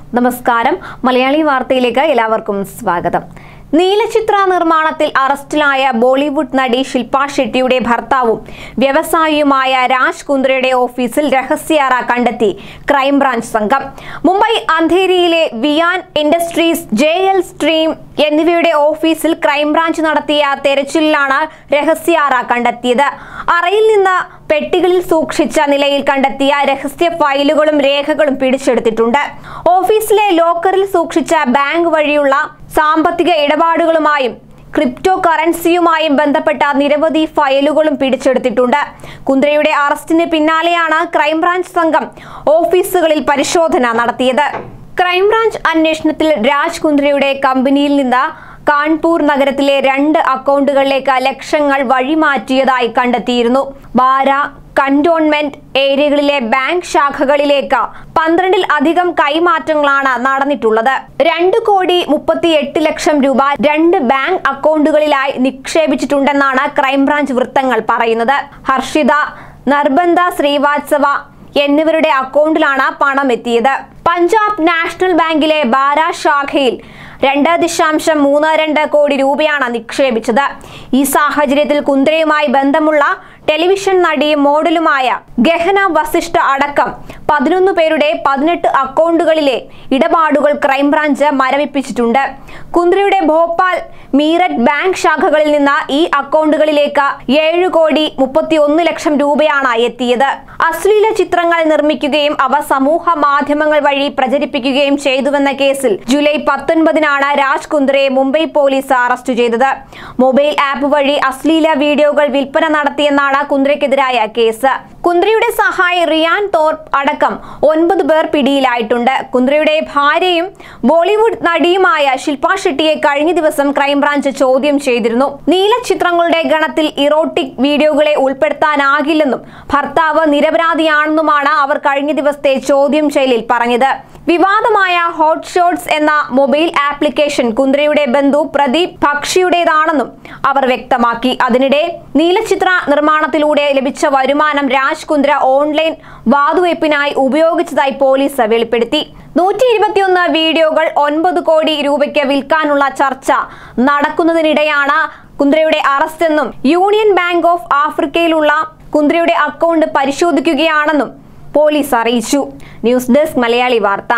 നമസ്കാരം മലയാളി വാർത്തയിലേക്ക് എല്ലാവർക്കും സ്വാഗതം നീലചിത്ര നിർമ്മാണത്തിൽ അറസ്റ്റിലായ ബോളിവുഡ് നടി ശില്പ ഷെട്ടിയുടെ ഭർത്താവും വ്യവസായിയുമായ രാജ് കുന്ദ്രയുടെ ഓഫീസിൽ രഹസ്യാറ കണ്ടെത്തി ക്രൈംബ്രാഞ്ച് സംഘം മുംബൈ അന്ധേരിയിലെ Viaan Industries J L Stream എന്നിവയുടെ ഓഫീസിൽ ക്രൈംബ്രാഞ്ച് നടത്തിയ തെരച്ചിലിലാണ് രഹസ്യാറ കണ്ടെത്തിയത് അറയിൽ നിന്ന് പെട്ടികളിൽ സൂക്ഷിച്ച നിലയിൽ കണ്ടെത്തിയ രഹസ്യ ഫയലുകളും രേഖകളും പിടിച്ചെടുത്തിട്ടുണ്ട് ഓഫീസിലെ ലോക്കറിൽ സൂക്ഷിച്ച ബാങ്ക് വഴിയുള്ള സാമ്പത്തിക ഇടപാടുകളുമായും ക്രിപ്റ്റോ കറൻസിയുമായും ബന്ധപ്പെട്ട നിരവധി ഫയലുകളും പിടിച്ചെടുത്തിട്ടുണ്ട് കുന്ദ്രയുടെ അറസ്റ്റിന് പിന്നാലെയാണ് ക്രൈംബ്രാഞ്ച് സംഘം ഓഫീസുകളിൽ പരിശോധന നടത്തിയത് ക്രൈംബ്രാഞ്ച് അന്വേഷണത്തിൽ രാജ് കുന്ദ്രയുടെ കമ്പനിയിൽ നിന്ന് കാൺപൂർ നഗരത്തിലെ രണ്ട് അക്കൗണ്ടുകളിലേക്ക് ലക്ഷങ്ങൾ വഴിമാറ്റിയതായി കണ്ടെത്തിയിരുന്നു ബാര കന്റോൺമെന്റ് ഏരിയകളിലെ ബാങ്ക് ശാഖകളിലേക്ക് പന്ത്രണ്ടിൽ അധികം കൈമാറ്റങ്ങളാണ് നടന്നിട്ടുള്ളത് രണ്ട് കോടി മുപ്പത്തി എട്ട് ലക്ഷം രൂപ രണ്ട് ബാങ്ക് അക്കൗണ്ടുകളിലായി നിക്ഷേപിച്ചിട്ടുണ്ടെന്നാണ് ക്രൈംബ്രാഞ്ച് വൃത്തങ്ങൾ പറയുന്നത് ഹർഷിത നിർബന്ധ ശ്രീവാത്സവ എന്നിവരുടെ അക്കൗണ്ടിലാണ് പണം എത്തിയത് പഞ്ചാബ് നാഷണൽ ബാങ്കിലെ ബാര ശാഖയിൽ രണ്ട് ദശാംശം മൂന്ന് രണ്ട് കോടി രൂപയാണ് നിക്ഷേപിച്ചത് ഈ സാഹചര്യത്തിൽ കുന്ദ്രയുമായി ബന്ധമുള്ള ടെലിവിഷൻ നടിയും മോഡലുമായ ഗഹന വസിഷ്ഠ അടക്കം പതിനൊന്ന് പേരുടെ പതിനെട്ട് അക്കൗണ്ടുകളിലെ ഇടപാടുകൾ ക്രൈംബ്രാഞ്ച് മരവിപ്പിച്ചിട്ടുണ്ട് കുന്ദ്രയുടെ ഭോപ്പാൽ മീററ്റ് ബാങ്ക് ശാഖകളിൽ നിന്ന് ഈ അക്കൗണ്ടുകളിലേക്ക് ഏഴ് കോടി മുപ്പത്തി ഒന്ന് ലക്ഷം രൂപയാണ് എത്തിയത് അശ്ലീല ചിത്രങ്ങൾ നിർമ്മിക്കുകയും അവ സമൂഹ മാധ്യമങ്ങൾ വഴി പ്രചരിപ്പിക്കുകയും ചെയ്തുവെന്ന കേസിൽ ജൂലൈ പത്തൊൻപതിനാണ് രാജ് കുന്ദ്രയെ മുംബൈ പോലീസ് അറസ്റ്റ് ചെയ്തത് മൊബൈൽ ആപ്പ് വഴി അശ്ലീല വീഡിയോകൾ വിൽപ്പന നടത്തിയെന്നാണ് കുന്ദ്രയ്ക്കെതിരായ കേസ് കുന്ദ്രയുടെ സഹായി റിയാൻ തോർപ്പ് അടക്കം ഒൻപത് പേർ പിടിയിലായിട്ടുണ്ട് കുന്ദ്രയുടെ ഭാര്യയും ബോളിവുഡ് നടിയുമായ ശില്പ ഷെട്ടിയെ കഴിഞ്ഞ ദിവസം ക്രൈംബ്രാഞ്ച് ചോദ്യം ചെയ്തിരുന്നു നീല ചിത്രങ്ങളുടെ ഗണത്തിൽ ഇറോട്ടിക് വീഡിയോകളെ ഉൾപ്പെടുത്താനാകില്ലെന്നും ഭർത്താവ് നിരപരാധിയാണെന്നുമാണ് അവർ കഴിഞ്ഞ ദിവസത്തെ ചോദ്യം ചെയ്യലിൽ പറഞ്ഞത് വിവാദമായ ഹോട്ട് ഷോട്ട്സ് എന്ന മൊബൈൽ ആപ്ലിക്കേഷൻ കുന്ദ്രയുടെ ബന്ധു പ്രദീപ് ഭക്ഷിയുടേതാണെന്നും അവർ വ്യക്തമാക്കി അതിനിടെ നീലചിത്ര നിർമ്മാണത്തിലൂടെ ലഭിച്ച വരുമാനം രാജ് കുന്ദ്ര ഓൺലൈൻ വാതുവയ്പ്പിനായി ഉപയോഗിച്ചതായി പോലീസ് വെളിപ്പെടുത്തി നൂറ്റി ഇരുപത്തിയൊന്ന് വീഡിയോകൾ ഒൻപത് കോടി രൂപയ്ക്ക് വിൽക്കാനുള്ള ചർച്ച നടക്കുന്നതിനിടെയാണ് കുന്ദ്രയുടെ അറസ്റ്റ് എന്നും യൂണിയൻ ബാങ്ക് ഓഫ് ആഫ്രിക്കയിലുള്ള കുന്ദ്രയുടെ അക്കൗണ്ട് പരിശോധിക്കുകയാണെന്നും പോലീസ് അറിയിച്ചു ന്യൂസ് ഡെസ്ക് മലയാളി വാർത്ത